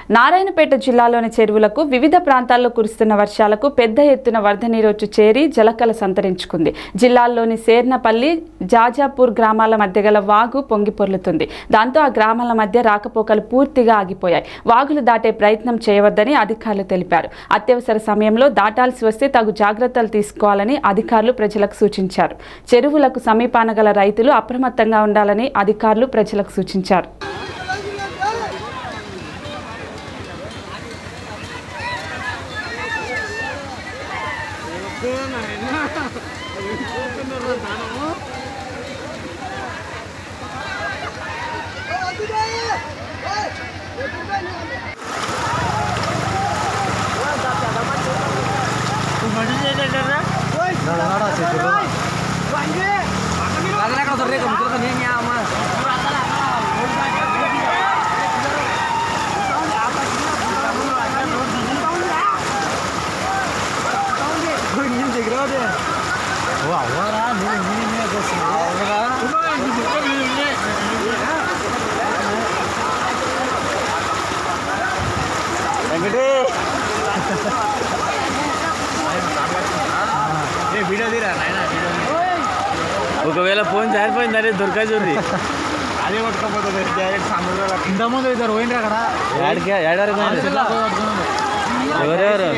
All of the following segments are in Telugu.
నారాయణపేట జిల్లాలోని చెరువులకు వివిధ ప్రాంతాల్లో కురుస్తున్న వర్షాలకు పెద్ద ఎత్తున వరద నీరు వచ్చి చేరి జలకల సంతరించుకుంది జిల్లాల్లోని సేర్నపల్లి జాజాపూర్ గ్రామాల మధ్య గల వాగు పొంగి పొర్లుతుంది దాంతో ఆ గ్రామాల మధ్య రాకపోకలు పూర్తిగా ఆగిపోయాయి వాగులు దాటే ప్రయత్నం చేయవద్దని అధికారులు తెలిపారు అత్యవసర సమయంలో దాటాల్సి వస్తే తగు జాగ్రత్తలు తీసుకోవాలని అధికారులు ప్రజలకు సూచించారు చెరువులకు సమీపాన గల రైతులు అప్రమత్తంగా ఉండాలని అధికారులు ప్రజలకు సూచించారు ఒకవేళ ఫోన్ జారిపోయింది అరే దొరక చూరి అదే పట్టుకోపోతుంది డైరెక్ట్ సముద్రంలో ఇంతకుముందు ఇద్దరు పోయినరు అక్కడ ఏడికి ఏడారు ఎవరెవరు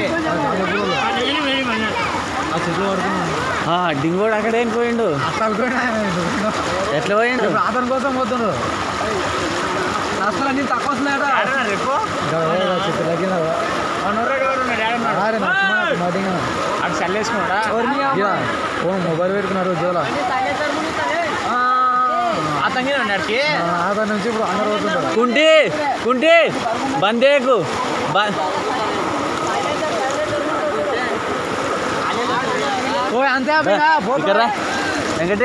ఆ చెట్లు పడుతున్నాను డింగోడు అక్కడ ఏం పోయిండు అసలు ఎట్లా పోయిండు అతని కోసం పోతున్నారు అసలు అన్ని తక్కువ వస్తున్నాయట రేపు చెట్టు తగ్గిన అటు చల్లేసుకున్నాడా ఓ మొబైల్ పెట్టుకున్నారు జోలా అతని అన్నాడికి అతని నుంచి ఇప్పుడు అందరు పోతుంటారు కుంటి కుంటి బందేకు బ- ఓ అంతే ఇక్కడ రా. వెంకటే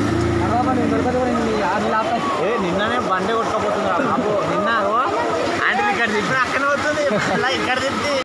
పోయి ఏ నిన్ననే బండే కొట్టుకోపోతుంది బాబు నిన్న అంటే ఇక్కడ తిప్పి అక్కనే అవుతుంది ఇక్కడ తిప్పి